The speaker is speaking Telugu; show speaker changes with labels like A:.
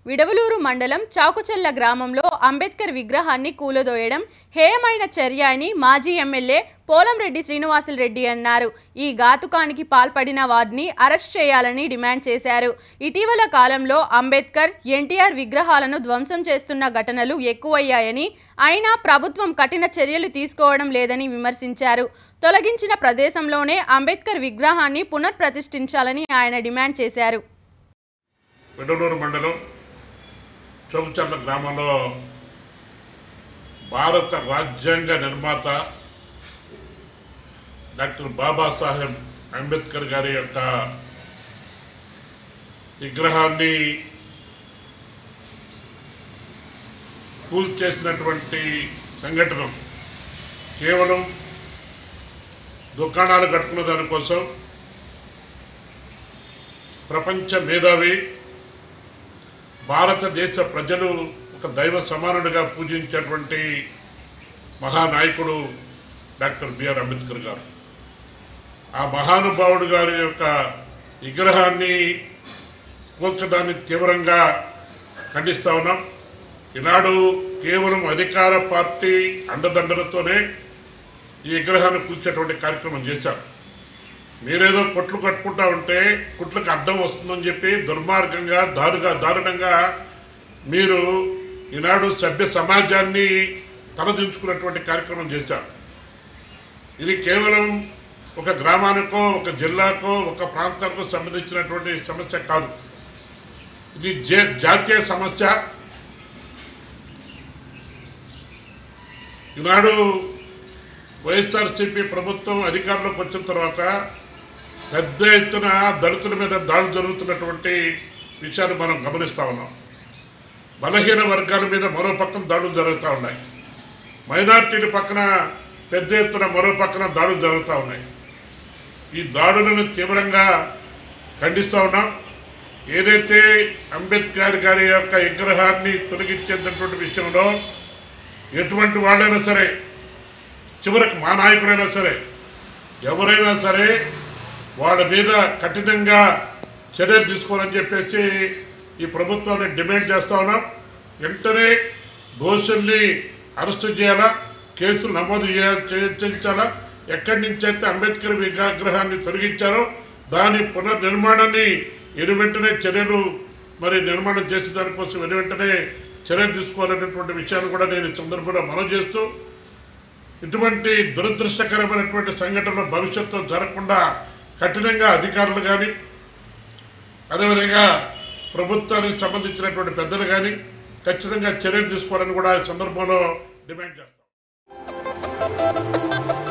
A: విడవలూరు మండలం చాకుచెల్ల గ్రామంలో అంబేద్కర్ విగ్రహాన్ని కూలదోయడం హేయమైన చర్య అని మాజీ ఎమ్మెల్యే పోలంరెడ్డి శ్రీనివాసులు రెడ్డి అన్నారు ఈ ఘాతుకానికి పాల్పడిన వారిని అరెస్ట్ చేయాలని డిమాండ్ చేశారు ఇటీవల కాలంలో అంబేద్కర్ ఎన్టీఆర్ విగ్రహాలను ధ్వంసం చేస్తున్న ఘటనలు ఎక్కువయ్యాయని అయినా ప్రభుత్వం కఠిన చర్యలు తీసుకోవడం లేదని విమర్శించారు తొలగించిన ప్రదేశంలోనే అంబేద్కర్ విగ్రహాన్ని పునఃప్రతిష్ఠించాలని ఆయన డిమాండ్ చేశారు
B: వెడలూరు మండలం చౌచర్ల గ్రామంలో భారత రాజ్యాంగ నిర్మాత డాక్టర్ బాబాసాహెబ్ అంబేద్కర్ గారి యొక్క విగ్రహాన్ని కూల్చేసినటువంటి సంఘటన కేవలం దుకాణాలు కట్టుకున్న దానికోసం ప్రపంచ మేధావి భారతదేశ ప్రజలు ఒక దైవ సమానుడిగా పూజించేటువంటి మహానాయకుడు డాక్టర్ బిఆర్ అంబేద్కర్ గారు ఆ మహానుభావుడు గారి యొక్క విగ్రహాన్ని కూల్చడాన్ని తీవ్రంగా ఖండిస్తా ఉన్నాం ఈనాడు కేవలం అధికార పార్టీ అండదండలతోనే ఈ విగ్రహాన్ని కూల్చేటువంటి కార్యక్రమం చేశారు మీరేదో కొట్లు కట్టుకుంటా ఉంటే కుట్లకు అడ్డం వస్తుందని చెప్పి దుర్మార్గంగా దారుగా దారుణంగా మీరు ఈనాడు సభ్య సమాజాన్ని తలదించుకున్నటువంటి కార్యక్రమం చేశారు ఇది కేవలం ఒక గ్రామానికో ఒక జిల్లాకో ఒక ప్రాంతానికో సంబంధించినటువంటి సమస్య కాదు ఇది జే- జాతీయ సమస్య ఈనాడు వైఎస్ఆర్సీపీ ప్రభుత్వం అధికారంలోకి వచ్చిన తర్వాత పెద్ద ఎత్తున దళితుల మీద దాడులు జరుగుతున్నటువంటి విషయాన్ని మనం గమనిస్తూ ఉన్నాం బలహీన వర్గాల మీద మరో పక్కన దాడులు జరుగుతూ ఉన్నాయి మైనార్టీల పక్కన పెద్ద ఎత్తున మరో పక్కన దాడులు జరుగుతూ ఉన్నాయి ఈ దాడులను తీవ్రంగా ఖండిస్తూ ఉన్నాం ఏదైతే అంబేద్కర్ గారి యొక్క విగ్రహాన్ని తొలగించేటటువంటి విషయంలో ఎటువంటి వాళ్ళైనా సరే చివరికి మా నాయకుడైనా సరే ఎవరైనా సరే వాళ్ళ మీద కఠినంగా చర్యలు తీసుకోవాలని చెప్పేసి ఈ ప్రభుత్వాన్ని డిమాండ్ చేస్తా ఉన్నాం వెంటనే దోషుల్ని అరెస్టు చేయాలా కేసులు నమోదు చేయ- చేయ- చేయించాలా ఎక్కడి నుంచి అయితే అంబేద్కర్ విగ్రహాన్ని తొలగించారో దాని పునర్నిర్మాణాన్ని ఎను వెంటనే చర్యలు మరి నిర్మాణం చేసే దానికోసం వెను వెంటనే చర్యలు తీసుకోవాలనేటువంటి విషయాన్ని కూడా నేను ఈ సందర్భంలో మనం చేస్తూ ఇటువంటి దురదృష్టకరమైనటువంటి సంఘటనలు భవిష్యత్తులో జరగకుండా కఠినంగా అధికారులు కానీ అదేవిధంగా ప్రభుత్వానికి సంబంధించినటువంటి పెద్దలు కానీ ఖచ్చితంగా చర్యలు తీసుకోవాలని కూడా ఈ సందర్భంలో డిమాండ్ చేస్తాం